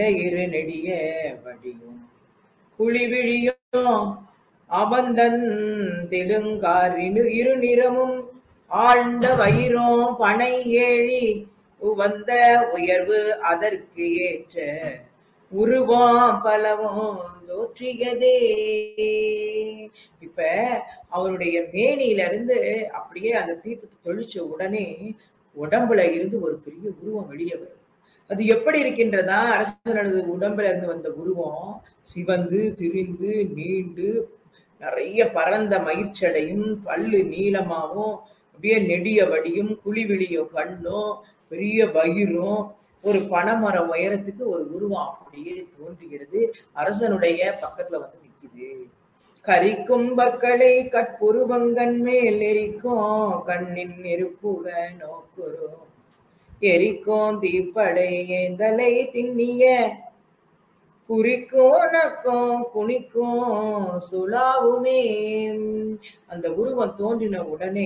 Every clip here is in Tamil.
இரு நெடிய வடியும் குழிவிழியும் அவந்தன் திடுங்காரினு இரு நிறமும் ஆழ்ந்த வயிறும் பனை ஏழி உவந்த உயர்வு அதற்கு ஏற்ற உருவம் பலவும் தோற்றியதே இப்ப அவருடைய மேனியில இருந்து அப்படியே அந்த தீர்த்தத்தை தொழிச்ச உடனே உடம்புல இருந்து ஒரு பெரிய உருவம் வெளியே வருது அது எப்படி இருக்கின்றதா அரசனது உடம்புல இருந்து வந்த உருவம் சிவந்து திரிந்து நீண்டு நிறைய பரந்த மயிர்ச்சடையும் பல்லு நீளமாவும் அப்படியே நெடிய வடியும் குழிவிழியோ கண்ணும் பெரிய வயிறும் ஒரு பனைமரம் உயரத்துக்கு ஒரு உருவம் அப்படியே தோன்றுகிறது அரசனுடைய பக்கத்துல வந்து நிக்குது கரிக்கும் பற்களை கட்புருவங்கன் மேல் எரிக்கும் கண்ணின் நெருப்புக நோக்குறோம் எரிக்கும் தீப்படை ஏந்தலை திண்ணிய குறிக்கும் நக்கும் குனிக்கும் சுலாவுமே அந்த உருவம் தோன்றின உடனே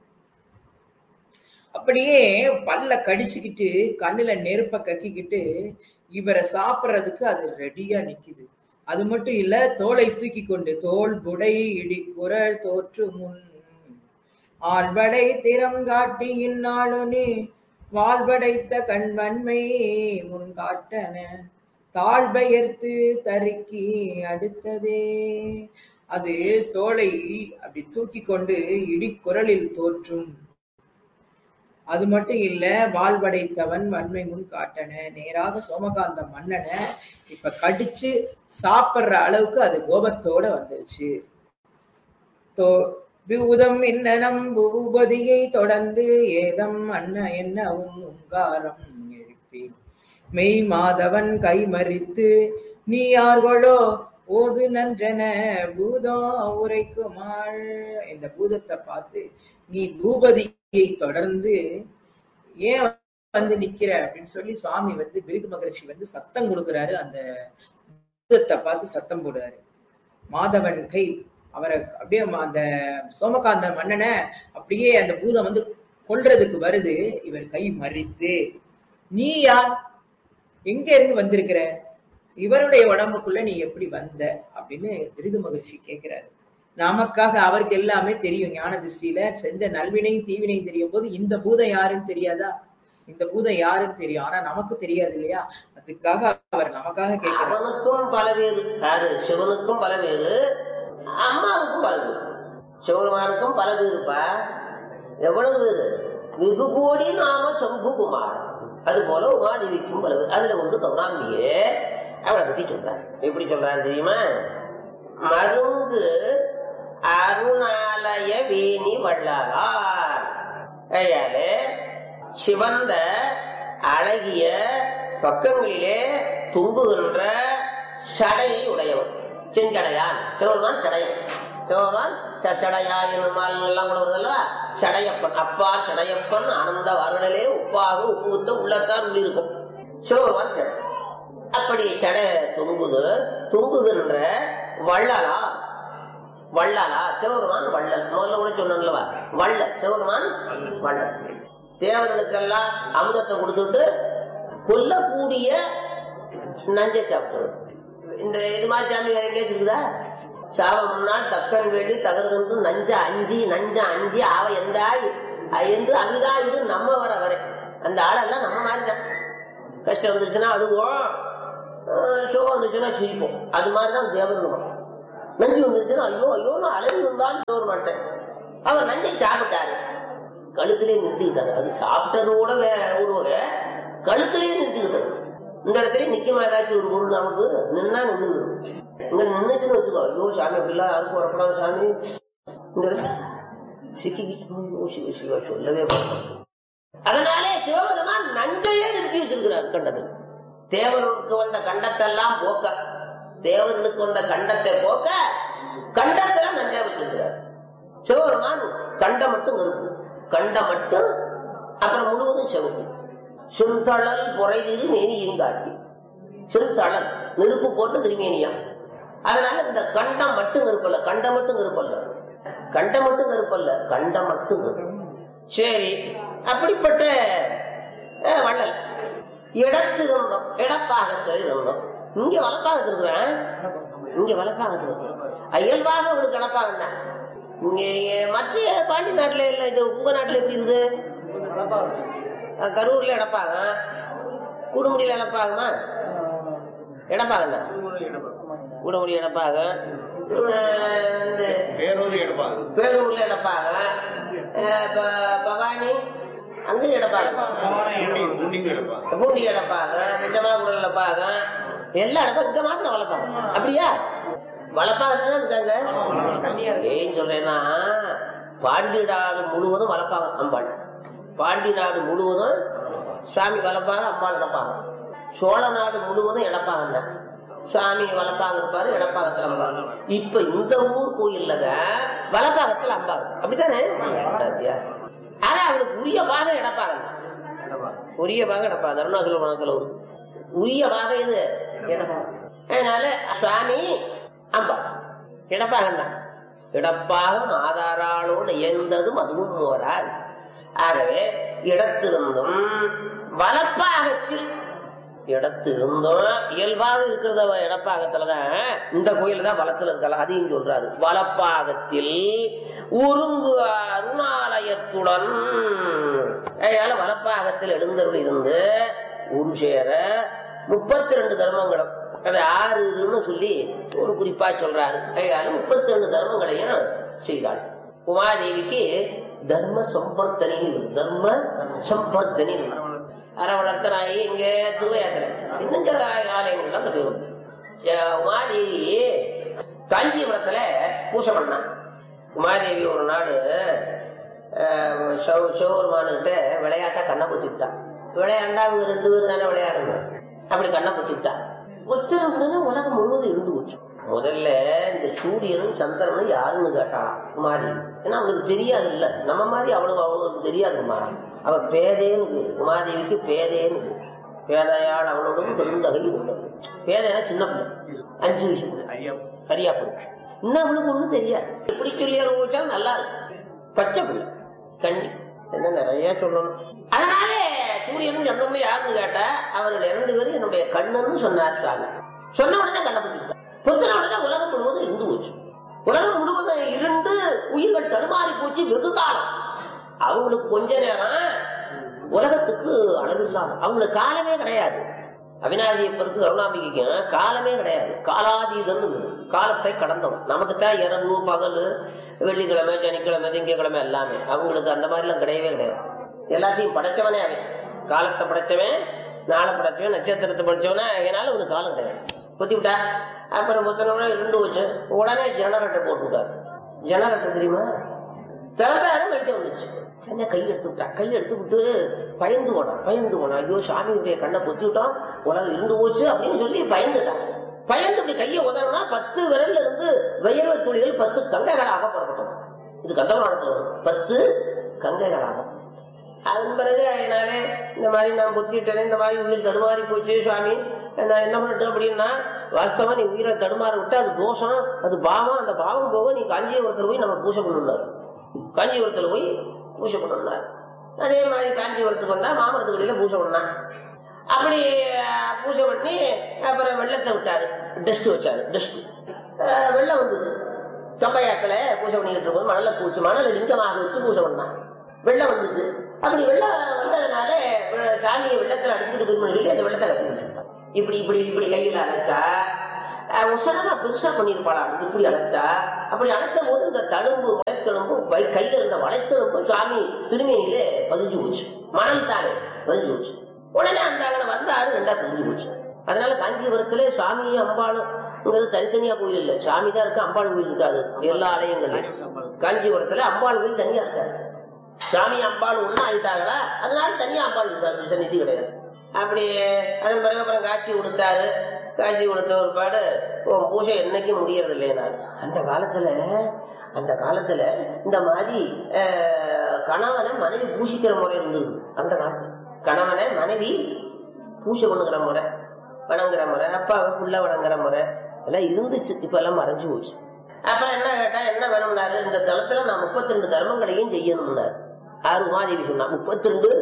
அப்படியே பல்ல கடிச்சுக்கிட்டு கண்ணுல நெருப்ப கக்கிக்கிட்டு இவரை சாப்பிடுறதுக்கு அது ரெடியா நிக்குது அது மட்டும் இல்ல தோலை தூக்கி கொண்டு தோல் புடை இடி குரல் தோற்று முன் ஆழ்வடை திறம் காட்டி இந்நாளுனே வாழ்வடைத்த கண்வன்மை முன் காட்டன தாழ்பெயர்த்து தருக்கி அடுத்ததே அது தோலை அப்படி தூக்கி கொண்டு இடி குரலில் தோற்றும் அது மட்டும் இல்ல வாழ்வடைத்தவன் வன்மை முன் காட்டன நேராக சோமகாந்த மன்னனை இப்ப கடிச்சு சாப்பிடுற அளவுக்கு அது கோபத்தோட வந்துருச்சு தோ பூதம் இன்னனம் பூபதியை தொடர்ந்து ஏதம் அன்ன என்னவும் உங்காரம் எழுப்பி மெய் மாதவன் கை மறித்து நீ யார்களோ ஓது நன்றென பூதம் உரைக்குமாள் இந்த பூதத்தை பார்த்து நீ பூபதியை தொடர்ந்து ஏன் வந்து நிக்கிற அப்படின்னு சொல்லி சுவாமி வந்து பிருகு மகரிஷி வந்து சத்தம் கொடுக்குறாரு அந்த பூதத்தை பார்த்து சத்தம் போடுறாரு மாதவன் கை அவரை அப்படியே ம- அந்த சோமகாந்த மன்னனை அப்படியே அந்த பூதம் வந்து கொல்றதுக்கு வருது இவர் கை மறித்து நீ யார் எங்க இருந்து வந்திருக்கிற இவருடைய உடம்புக்குள்ள நீ எப்படி வந்த அப்படின்னு பிருகு மகிழ்ச்சி கேட்கிறாரு நமக்காக அவருக்கு எல்லாமே தெரியும் ஞான திருஷ்டியில செஞ்ச நல்வினை தீவினை தெரியும் போது இந்த பூதம் யாருன்னு தெரியாதா இந்த பூதம் யாருன்னு தெரியும் ஆனா நமக்கு தெரியாது இல்லையா அதுக்காக அவர் நமக்காக கேட்கிறார் அவனுக்கும் பல பேரு யாரு சிவனுக்கும் பல பேரு அம்மாவுக்கும் பல பேரு சிவருமானுக்கும் பல பேருப்பா எவ்வளவு பேரு வெகு கோடி நாம சம்புகுமார் அது போல உமாதேவிக்கும் பல பேர் அதுல ஒன்று கௌராம்பியே அவளை பத்தி சொல்றாரு எப்படி சொல்றாரு தெரியுமா மருங்கு அருணாலய வேணி வள்ளலார் ஐயாலே சிவந்த அழகிய பக்கங்களிலே தொங்குகின்ற சடையை உடையவன் செஞ்சடையான் சிவருமான் சடையன் சிவருமான் சடையா எனுமால் எல்லாம் கூட வருதல்ல சடையப்பன் அப்பா சடையப்பன் ஆனந்த வருடலே உப்பாக உப்புத்த உள்ளத்தான் உள்ளிருக்கும் சிவருமான் சடை அப்படி சடை தொங்குது தொங்குகின்ற வள்ளலா வள்ளலா சிவருமான் வள்ளல் முதல்ல கூட சொன்னல்லவா வள்ளல் சிவருமான் வள்ளல் தேவர்களுக்கெல்லாம் அமுதத்தை கொடுத்துட்டு கொல்லக்கூடிய நஞ்சை சாப்பிட்டு இந்த இது மாதிரி சாமி வேற எங்கேயாச்சும் இருக்குதா சாவ முன்னால் தக்கன் வேடி தகர்ந்து நஞ்ச அஞ்சி நஞ்ச அஞ்சி ஆவ எந்தாய் என்று அழுதா இது நம்ம வர வரை அந்த ஆளெல்லாம் நம்ம மாதிரி தான் கஷ்டம் வந்துருச்சுன்னா அழுவோம் அஹ் சுகம் வந்துச்சுன்னா சிரிப்போம் அது மாதிரிதான் தேவர்களும் நஞ்சு வந்துருச்சுன்னா ஐயோ ஐயோ நான் அழகு வந்தாலும் தோற மாட்டேன் அவர் நஞ்சை சாப்பிட்டாரு கழுத்திலே நிறுத்திக்கிட்டாரு அது சாப்பிட்டதோட வே- ஒரு வகை கழுத்திலே நிறுத்திக்கிட்டது இந்த இடத்துல நிக்கமா ஏதாச்சும் ஒரு பொருள் நமக்கு நின்னா நின்று இங்க நின்னுச்சுன்னு வச்சுக்கோ ஐயோ சாமி அப்படிலாம் யாருக்கும் வரப்படாது சாமி இந்த இடத்துல சிக்கிக்கிட்டு ஐயோ சிவ சிவா சொல்லவே மாட்டோம் அதனாலே சிவபெருமான் நஞ்சையே நிறுத்தி வச்சிருக்கிறார் கண்டத்தில் தேவர்களுக்கு வந்த கண்டத்தெல்லாம் போக்க தேவர்களுக்கு வந்த கண்டத்தை போக்க கண்டத்துல நஞ்சா வச்சிருக்கிறார் சிவபெருமான் கண்டம் மட்டும் நெருப்பு கண்டம் மட்டும் அப்புறம் முழுவதும் செவப்பு செந்தளல் பொறைதிரு மேனியும் காட்டி செந்தளல் நெருப்பு போட்டு திருமேனியா அதனால இந்த கண்டம் மட்டும் நெருப்பல்ல கண்டம் மட்டும் நெருப்பல்ல கண்டம் மட்டும் நெருப்பல்ல கண்டம் மட்டும் நெருப்பு சரி அப்படிப்பட்ட அஹ், வள்ளல் இடத்திருந்தோம் இடப்பாகத்தில் இருந்தோம் இங்க வலப்பாகத்தில் இருக்கிறேன் இங்க வலப்பாகத்தில் இருக்கிறோம் இயல்பாக அவளுக்கு இடப்பாகம் தான் இங்க மற்ற பாண்டி நாட்டுல இல்ல இது உங்க நாட்டுல எப்படி இருக்குது அஹ் கரூர்ல இடப்பாகம் கூடுமுடியில இடப்பாகமா இடப்பாகம் தான் கூடுமுடி இடப்பாகம் அஹ் இந்த பேரோடு எடுப்பாங்க பேரூர்ல இடப்பாகம் அஹ் ப- பவானி அங்க இடப்பாகம் குண்டிங்க எடுப்பாங்க பூண்டி இடப்பாங்க வெஞ்சமாகுடல் இடப்பாங்க எல்லா இடப்பா இங்க மாத்திரம் வளர்ப்பாங்க அப்படியா வளர்ப்பாங்க இருக்காங்க ஏன் சொல்றேன்னா பாண்டி நாடு முழுவதும் வளர்ப்பாங்க அம்பாள் பாண்டி நாடு முழுவதும் சுவாமி வளர்ப்பாங்க அம்பாள் இடப்பாங்க சோழ நாடு முழுவதும் இடப்பாங்க தான் சுவாமி வளப்பாக இருப்பாரு இடப்பாகத்துல அம்பாள் இப்ப இந்த ஊர் கோயில்ல வளப்பாகத்துல அம்பாள் அப்படித்தானே சத்தியா. ஆனா அவனுக்கு உரிய பாகம் இடப்பாங்க தான் உரிய பாகம் இடப்பா தருணாசுர பணத்துல ஒரு உரிய பாகம் இது இடப்பாகம் அதனால சுவாமி அம்பா இடப்பாகம் தான் இடப்பாகம் ஆதாராளோடு இயந்ததும் அதுவும் ஓரார் ஆகவே இடத்திருந்தும் வலப்பாகத்தில் இடத்திருந்தும் இயல்பாக இருக்கிறத இடப்பாகத்துலதான் இந்த கோயில் தான் வளத்துல இருக்கலாம் அதையும் சொல்றாரு வலப்பாகத்தில் உருங்கு அருணாலயத்துடன் அதனால வலப்பாகத்தில் எழுந்தருள் இருந்து ஒரு சேர முப்பத்தி ரெண்டு தர்மங்களும் அது ஆறுன்னு சொல்லி ஒரு குறிப்பா சொல்றாரு அதனால முப்பத்தி ரெண்டு தர்மங்களையும் செய்தாள் உமாதேவிக்கு தர்ம சம்பர்த்தனி தர்ம சம்பர்த்தனி அரை வளர்த்தனாயி இங்க திருவையாத்திரை இன்னும் சில ஆலயங்கள்ல அந்த பேர் உண்டு. அஹ் உமாதேவி காஞ்சிபுரத்துல பூசை பண்ணான் உமாதேவி ஒரு நாள் சிவபெருமானுகிட்ட விளையாட்டா கண்ணை பொத்தி விட்டான் விளையாண்டா அவங்க ரெண்டு பேரும் தானே விளையாடணும் அப்படி கண்ணை பொத்தி விட்டான் ஒத்திருந்தோன்னு உலகம் முழுவதும் இருந்து போச்சு முதல்ல இந்த சூரியனும் சந்திரனும் யாருன்னு கேட்டான் உமாதேவி ஏன்னா அவளுக்கு தெரியாது இல்ல நம்ம மாதிரி அவளுக்கு அவளுக்கு தெரியாதுமா அவ பேதேன்னு பேரு. உமாதேவிக்கு பேதேன்னு பேரு. பேதையாள் அவளோடும் பெருந்தகை இருந்தது பேதைனா சின்ன பிள்ளை அஞ்சு வயசு பிள்ளை சரியா பிள்ளை இன்னும் அவளுக்கு ஒண்ணும் தெரியாது எப்படி சொல்லி அனுபவிச்சாலும் நல்லா இருக்கும் பச்சை பிள்ளை கண்ணி என்ன நிறைய சொல்லணும் அதனால சூரியனும் சந்திரனும் யாருன்னு கேட்டா அவர்கள் இரண்டு பேரும் என்னுடைய கண்ணன்னு சொன்னார் சுவாமி சொன்ன உடனே கண்ணை பத்தி புத்தின உடனே உலகம் முழுவதும் இருந்து போச்சு உலகம் முழுவதும் இருந்து உயிர்கள் தடுமாறி போச்சு வெகு காலம் அவங்களுக்கு கொஞ்ச நேரம் உலகத்துக்கு அளவில்லாத அவங்களுக்கு காலமே கிடையாது அவினாசியப்பருக்கு கருணாம்பிகைக்கும் காலமே கிடையாது காலாதீதம் காலத்தை கடந்தவன் நமக்கு தான் இரவு பகல் வெள்ளிக்கிழமை சனிக்கிழமை திங்கக்கிழமை எல்லாமே அவங்களுக்கு அந்த மாதிரிலாம் கிடையவே கிடையாது எல்லாத்தையும் படைச்சவனே அவன் காலத்தை படைச்சவன் நாளை படைச்சவன் நட்சத்திரத்தை படைச்சவனே அதனால அவனுக்கு காலம் கிடையாது குத்தி விட்டா அப்புறம் புத்தனோட இருந்து வச்சு உடனே ஜெனரேட்டர் போட்டு விட்டாரு ஜெனரேட்டர் தெரியுமா திறந்தாரு வெளிச்சம் வந்துச்சு என்ன கை எடுத்து விட்டா கை எடுத்து விட்டு பயந்து போனான் பயந்து போனான் ஐயோ சாமியுடைய கண்ணை பொத்தி விட்டான் உலகம் இருந்து போச்சு அப்படின்னு சொல்லி பயந்துட்டான் பயந்து இப்படி கையை உதறினா பத்து விரல்ல இருந்து வயர்வை துளிகள் பத்து கங்கைகளாக புறப்பட்டது இது கந்தபுராணத்துல வரும். பத்து கங்கைகளாக அதன் பிறகு அதனாலே இந்த மாதிரி நான் புத்திட்டேனே இந்த மாதிரி உயிர் தடுமாறி போச்சு சுவாமி நான் என்ன பண்ணிட்டேன் அப்படின்னா வாஸ்தவா நீ உயிரை தடுமாற விட்டு அது தோஷம் அது பாவம் அந்த பாவம் போக நீ காஞ்சிபுரத்துல போய் நம்ம பூஜை பண்ணணும் காஞ்சிபுரத்துல போய் பூஜை பண்ணணும் அதே மாதிரி காஞ்சிபுரத்துக்கு வந்தா மாமரத்துக்குடியில பூஜை பண்ணான் அப்படி அஹ், பூஜை பண்ணி அப்புறம் வெள்ளத்தை விட்டாரு டஸ்ட் வச்சாரு டஸ்ட் வெள்ளம் வந்தது கம்பையாத்துல பூஜை பண்ணிக்கிட்டு இருக்கும்போது மணலை பூச்சி மணலை லிங்கமாக வச்சு பூஜை பண்ணான் வெள்ளம் வந்துச்சு அப்படி வெள்ளம் வந்ததுனால வெ- சாமியை வெள்ளத்துல அடிச்சுட்டு போய் சொல்லி அந்த வெள்ளத்தை கட்டிக்கிட்டு இப்படி இப்படி இப்படி கையில அழைச்சா அஹ், உசரமா பெருசா பண்ணிருப்பாளா இப்படி அழைச்சா அப்படி அழைச்ச போது இந்த தழும்பு வளைத்தெலும்பு வை- கையில இருந்த வளைத்தெலும்பு சுவாமி திருமேனியில பதிஞ்சு போச்சு மணல் தானே பதிஞ்சு போச்சு உடனே அந்த அங்கே வந்தாரு ரெண்டா பதிஞ்சு போச்சு அதனால காஞ்சிபுரத்துல சுவாமி அம்பாளும் தனித்தனியா கோயில் இல்ல சாமி தான் இருக்கு அம்பாள் கோயில் இருக்காது எல்லா ஆலயங்கள்லயும் காஞ்சிபுரத்துல அம்பாள் கோயில் தனியா இருக்காது சாமி அம்பாள் ஒண்ணா ஆயிட்டாங்களா அதனால தனியா அம்பாள் இருக்காது சந்நிதி கிடையாது அப்படி அதன் பிறகு அப்புறம் காட்சி கொடுத்தாரு காட்சி கொடுத்த ஒரு பாடு உன் பூஜை என்னைக்கும் முடியறது இல்லைனாரு அந்த காலத்துல அந்த காலத்துல இந்த மாதிரி அஹ், கணவனை மனைவி பூசிக்கிற முறை இருந்தது அந்த காலத்துல கணவனை மனைவி பூஜை பண்ணுகிற முறை வணங்குற முறை அப்பாவை புள்ள வணங்குற முறை எல்லாம் இருந்துச்சு இப்ப எல்லாம் மறைஞ்சு போச்சு அப்புறம் என்ன கேட்டா என்ன வேணும்னாரு இந்த தளத்துல நான் முப்பத்தி ரெண்டு தர்மங்களையும் செய்யணும்னாரு ஆறு உமாதேவி சொன்னா முப்பத்தி ரெண்டு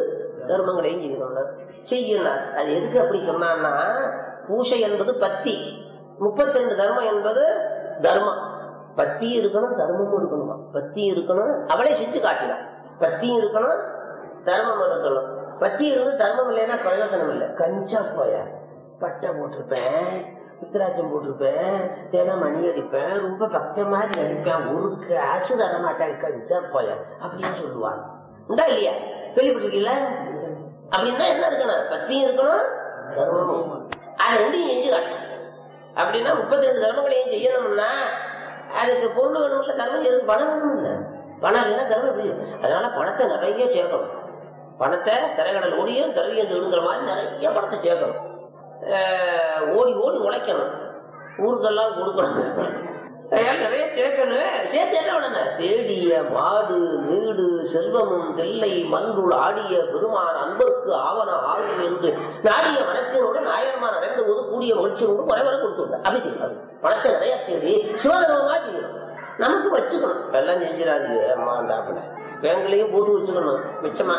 தர்மங்களையும் செய்யணும்னா செய்யணும் அது எதுக்கு அப்படி சொன்னான்னா பூசை என்பது பத்தி முப்பத்தி ரெண்டு தர்மம் என்பது தர்மம் பத்தி இருக்கணும் தர்மமும் இருக்கணுமா பத்தி இருக்கணும் அவளே செஞ்சு காட்டினான் பத்தியும் இருக்கணும் தர்மம் இருக்கணும் பத்தி இருந்து தர்மம் இல்லைன்னா பிரயோஜனம் இல்லை கஞ்சா போய பட்டை போட்டிருப்பேன் உத்திராட்சம் போட்டிருப்பேன் தினம் மணி அடிப்பேன் ரொம்ப பக்த மாதிரி நடிப்பேன் ஒரு காசு தர மாட்டேன் கஞ்சா போய அப்படின்னு சொல்லுவாங்க உண்டா இல்லையா கேள்விப்பட்டிருக்கீங்களா அப்படின்னா என்ன இருக்கணும் பத்தியும் இருக்கணும் தர்மமும் அதை ரெண்டையும் செஞ்சு காட்டணும் அப்படின்னா முப்பத்தி ரெண்டு தர்மங்களையும் செய்யணும்னா அதுக்கு பொருள் வேணும்ல தர்மம் செய்யறதுக்கு பணம் வேணும் இல்ல பணம் இல்லைன்னா தர்மம் எப்படி செய்யும்? அதனால பணத்தை நிறைய சேர்க்கணும் பணத்தை திரைக்கடல் ஓடியும் திரையும் விழுங்குற மாதிரி நிறைய பணத்தை சேர்க்கணும் ஆஹ் ஓடி ஓடி உழைக்கணும் ஊருக்கெல்லாம் கொடுக்கணும் அதனால நிறைய சேர்க்கணும் சேர்த்து என்ன பண்ணணும் தேடிய மாடு வீடு செல்வமும் தில்லை மன்றுள் ஆடிய பெருமான் அன்பருக்கு ஆவண ஆகும் என்று நாடிய மனத்தினோடு நாயர்மான் அடைந்த போது கூடிய மகிழ்ச்சியோடு குறைவர கொடுத்து விட்டார் அப்படி செய்யணும் பணத்தை நிறைய தேடி சிவதர்மமா செய்யணும் நமக்கு வச்சுக்கணும் வெள்ளம் செஞ்சிடாது அம்மாண்டாப்புல பேங்க்லயும் போட்டு வச்சுக்கணும் மிச்சமா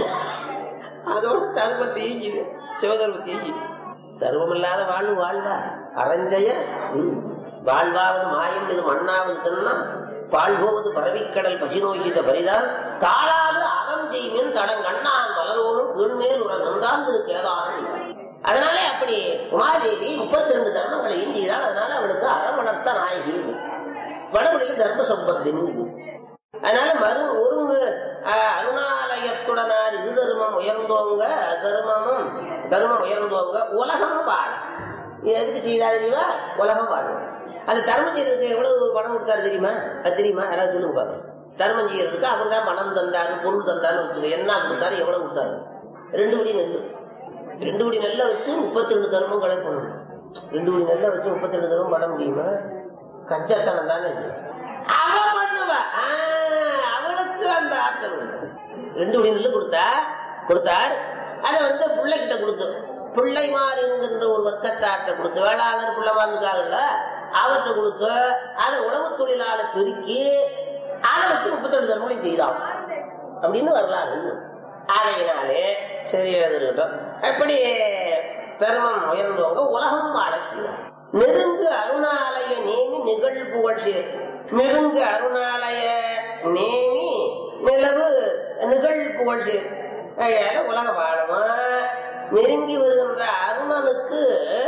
அதோட தர்மத்தையும் செய்யும் சிவதர்மத்தையும் செய்யும் தர்மம் இல்லாத வாழ்வு வாழ்வா அரஞ்சய விரும்பு. வாழ்வாவது மாயம் இது மண்ணாவது தன்னா பால் போவது பரவிக்கடல் பசிநோய்கிட்ட பரிதான் தாளாது அறம் செய்வின் தடங்கண்ணான் மலரோனும் கீழ்மேல் உர நந்தாந்து கேதான் அதனாலே அப்படி உமாதேவி முப்பத்தி ரெண்டு தர்மங்களையும் செய்தால் அதனால அவளுக்கு அறம் வளர்த்த நாயகி வடமொழியில் தர்ம சம்பத்தின் அதனால மறு ஒருங்கு அஹ், அருணாலயத்துடனார் இது தர்மம் உயர்ந்தோங்க தர்மமும் தர்மம் உயர்ந்தோங்க உலகம் வாழ இது எதுக்கு செய்தா தெரியுமா உலகம் வாழும் அந்த தர்மம் செய்யறதுக்கு எவ்வளவு பணம் கொடுத்தாரு தெரியுமா அது தெரியுமா யாராவது சொல்லுங்க பாருங்க தர்மம் செய்யறதுக்கு அவர் தான் பணம் தந்தாரு பொருள் தந்தாருன்னு வச்சுக்கோ என்ன கொடுத்தாரு எவ்வளவு கொடுத்தாரு ரெண்டு படி நெல் ரெண்டு படி நெல்லை வச்சு முப்பத்தி ரெண்டு தர்மங்களை பண்ணணும் ரெண்டு படி நெல்லை வச்சு முப்பத்தி ரெண்டு தர்மம் பண்ண முடியுமா கஞ்சத்தனம் தானே இது. அவ பண்ணுவா ஆ, அவளுக்கு அந்த ஆற்றல் உண்டு. ரெண்டு படி நெல்லு கொடுத்தா கொடுத்தார் அதை வந்து பிள்ளைகிட்ட கொடுத்து பிள்ளைமார் என்கின்ற ஒரு வர்க்கத்தாட்ட கொடுத்து வேளாளர் பிள்ளைமார் இருக்காங்கல்ல அவர்கிட்ட கொடுத்து அதை உழவு தொழிலாளர் பெருக்கி அதை வச்சு முப்பத்தெட்டு தர்மங்களை செய்தான் அப்படின்னு வரலாறு ஆகையினாலே சரி அது இருக்கட்டும் அப்படி தர்மம் உயர்ந்தவங்க உலகம் வாழச் செய்வார் நெருங்கு அருணாலய நேமி நிகழ் புகழ் சேர் நெருங்கு அருணாலய நேமி நிலவு நிகழ் புகழ் சேர் அதனால உலக வாழமா நெருங்கி வருகின்ற அருணனுக்கு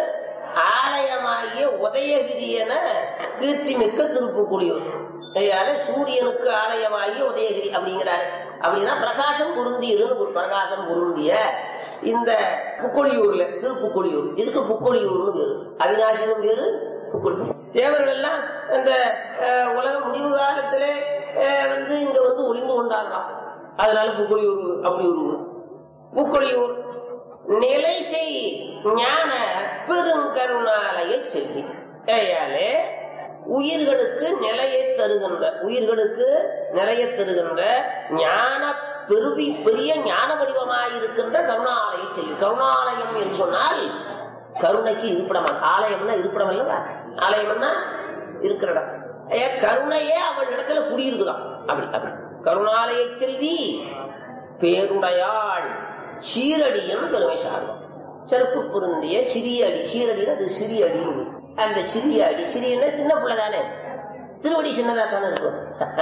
ஆலயமாகிய உதயகிரி என கீர்த்திமிக்க திருப்புக்குடியூர் அதனால சூரியனுக்கு ஆலயமாகிய உதயகிரி அப்படிங்கிறார் அப்படின்னா பிரகாசம் பொருந்தியதுன்னு ஒரு பிரகாசம் பொருந்திய இந்த புக்கொழியூர்ல திருப்புக்கொழியூர் இதுக்கு புக்கொழியூர்னு பேரு அவிநாசினும் பேரு புக்கொழியூர் தேவர்கள் எல்லாம் இந்த அஹ், உலக முடிவு காலத்திலே அஹ், வந்து இங்க வந்து ஒளிந்து கொண்டாடுறான் அதனால புக்கொழியூர் அப்படி ஒரு ஊர் புக்கொழியூர் நிலை செய் ஞான பெருங்கருணாலய செல்வி ஏயாலே உயிர்களுக்கு நிலையை தருகின்ற உயிர்களுக்கு நிலையை தருகின்ற ஞான பெருவி பெரிய ஞான வடிவமாயிருக்கின்ற கருணாலய செல்வி கருணாலயம் என்று சொன்னால் கருணைக்கு இருப்பிடமா ஆலயம்னா இருப்பிடம் அல்லவா ஆலயம்னா இருக்கிற இடம் ஏ, கருணையே அவள் இடத்துல குடியிருக்குதாம் அப்படி அப்படி கருணாலய செல்வி பேருடையாள் சீரடியும் பெருமை சார்ந்தோம் செருப்பு பொருந்திய சிறிய அடி சீரடினா அது சிறிய அடி அந்த சிறிய அடி சிறியன்னா சின்ன பிள்ளை தானே திருவடி சின்னதா தானே இருக்கும்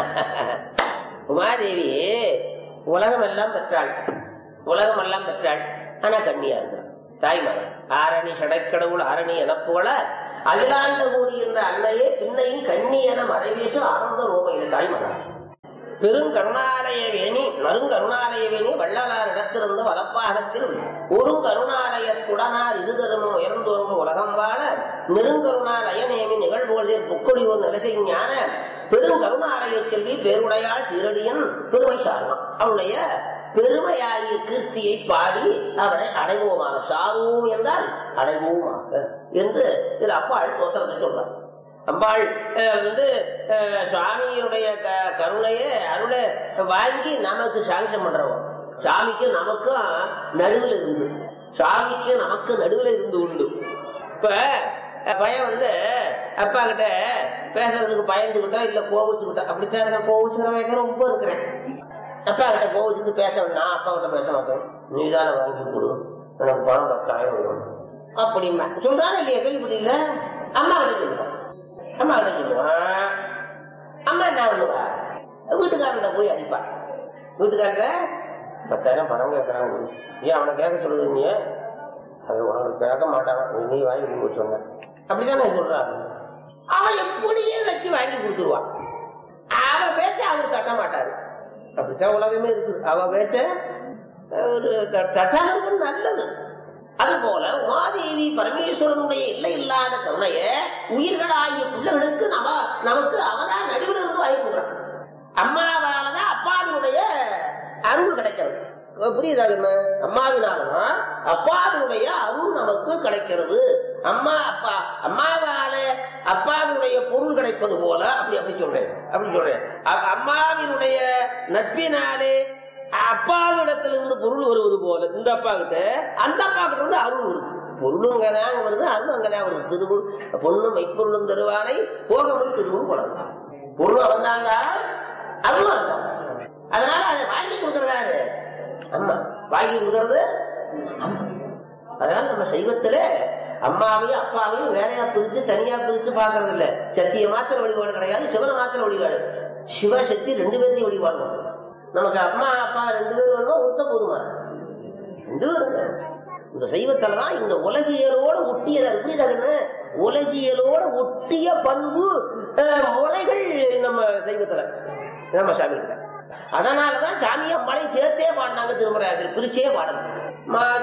உமாதேவி உலகம் எல்லாம் பெற்றாள் உலகம் எல்லாம் பெற்றாள் ஆனா கண்ணியா இருக்கிறாள் தாய்மகன் ஆரணி சடைக்கடவுள் ஆரணி எனப்புகழ அகிலாண்ட கூடி என்ற அன்னையே பின்னையும் கண்ணி என மறைவேசும் ஆனந்த ரோமையில தாய்மகன் பெருங்கருணாலய வேணி நறுங்கருணாலய வேணி வள்ளலார் இடத்திருந்த வலப்பாகத்தில் ஒரு கருணாலயத்துடனார் இருதருமம் உயர்ந்தோங்க உலகம் வாழ நெருங்கருணாலயநேமி நிகழ்வோதில் புக்கொழியோர் நிலசை ஞான பெருங்கருணாலய செல்வி பேருடையாள் சீரடியன் பெருமை சாரணம் அவளுடைய பெருமையாகிய கீர்த்தியை பாடி அவனை அடைவோமாக சாருவோம் என்றால் அடைவோமாக என்று இதில் அப்பாள் தோத்திரத்தை சொல்றார் அம்பாள் அஹ், வந்து அஹ், சுவாமியினுடைய க- கருணையை அருளை வாங்கி நமக்கு சாங்ஷன் பண்றோம் சாமிக்கு நமக்கும் நடுவில் இருந்து சாமிக்கு நமக்கு நடுவில் இருந்து உண்டு இப்ப அஹ், பையன் வந்து அப்பா கிட்ட பேசுறதுக்கு பயந்துகிட்டா இல்ல கோவிச்சுக்கிட்டா அப்படித்தான் இருக்க கோவிச்சுக்கிற வயக்க ரொம்ப இருக்கிறேன் அப்பா கிட்ட கோவிச்சுட்டு பேச வேண்டாம் அப்பா கிட்ட பேச மாட்டேன் நீ தானே வாங்கி கொடு எனக்கு பணம் பத்தாயிரம் வேணும் அப்படிமா சொல்றாரு இல்லையா கேள்விப்பட்டீங்கள அம்மா கிட்ட சொல்லுவான் அம்மா கிட்ட சொல்லுவான் அம்மா என்ன பண்ணுவா வீட்டுக்காரன்ட போய் அடிப்பா வீட்டுக்காரர பத்தாயிரம் பணம் கேட்கறாங்க ஏன் அவனை கேட்க சொல்லுது நீ அது உனக்கு கேட்க மாட்டான் நீ- நீ வாங்கி கொடுக்க சொன்ன அப்படித்தானே சொல்றான் அவன் எப்படியே வச்சு வாங்கி கொடுத்துருவான் அவ பேச்ச அவர் தட்ட மாட்டாரு அப்படித்தான் உலகமே இருக்குது அவ பேச்ச ஒரு தட்டானது நல்லது அதுபோல உமாதேவி பரமேஸ்வரனுடைய இல்லை இல்லாத கருணைய உயிர்களாகிய பிள்ளைகளுக்கு நம நமக்கு அவதான் நடுவில் இருந்து வாங்கி கொடுக்குறான் அம்மாவாலதான் அப்பாவினுடைய அருள் கிடைக்கிறது புரியுதா என்ன அம்மாவினாலதான் அப்பாவினுடைய அருள் நமக்கு கிடைக்கிறது அம்மா அப்பா அம்மாவால அப்பாவினுடைய பொருள் கிடைப்பது போல அப்படி அப்படி சொல்றேன் அப்படி சொல்றேன் அ- அம்மாவினுடைய நட்பினாலே அப்பாவிடத்திலிருந்து பொருள் வருவது போல இந்த அப்பா கிட்ட அந்த அப்பா கிட்ட இருந்து அருள் வருது பொருளும் அங்கதான் வருது அருள் அங்கதான் வருது திருவு பொண்ணும் மெய்ப்பொருளும் தருவானை போகமும் திருவும் குழந்தான் பொருள் வந்தாங்க அருள் வந்தான் அதனால அதை வாங்கி கொடுக்கறதாரு அம்மா வாங்கி கொடுக்கறது அம்மா அதனால நம்ம சைவத்துல அம்மாவையும் அப்பாவையும் வேறையா பிரிச்சு தனியா பிரிச்சு பாக்குறது இல்ல சத்திய மாத்திர வழிபாடு கிடையாது சிவனை மாத்திர வழிபாடு சிவ சக்தி ரெண்டு பேர்த்தையும் வழிபாடு பண்ணணும். நமக்கு அம்மா அப்பா ரெண்டு பேரும் வேணுமா ஒருத்த போதுமா ரெண்டு பேரும் வேணும். இந்த சைவத்துலதான் இந்த உலகியலோட ஒட்டியதா புரியுதாங்கன்னு உலகியலோட ஒட்டிய பண்பு அஹ், முறைகள் நம்ம சைவத்துல நம்ம சாமி கிட்ட அதனாலதான் சாமியை மலை சேர்த்தே பாடினாங்க திருமராஜர் பிரிச்சே பாடணும் மா